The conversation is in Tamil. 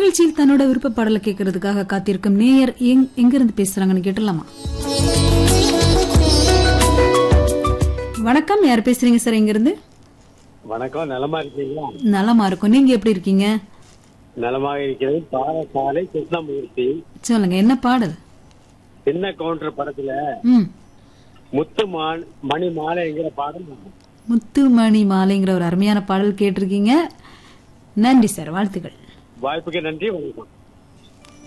நிகழ்ச்சியில் தன்னோட விருப்ப பாடலை கேட்கறதுக்காக காத்திருக்கும் நேயர் எங்- எங்கிருந்து பேசுறாங்கன்னு கேட்டலாமா வணக்கம் யார் பேசுறீங்க சார் எங்கிருந்து வணக்கம் நலமா இருக்கீங்களா நலமா இருக்கும் நீங்க எப்படி இருக்கீங்க நலமாக இருக்கிறது பாலசாலை கிருஷ்ணமூர்த்தி சொல்லுங்க என்ன பாடல் சின்ன கவுண்டர் படத்துல ம் முத்து மான் மணி மாலைங்கிற பாடல் முத்துமணி மாலைங்கிற ஒரு அருமையான பாடல் கேட்டிருக்கீங்க நன்றி சார் வாழ்த்துக்கள் வாய்ப்புக்கு நன்றி வணக்கம்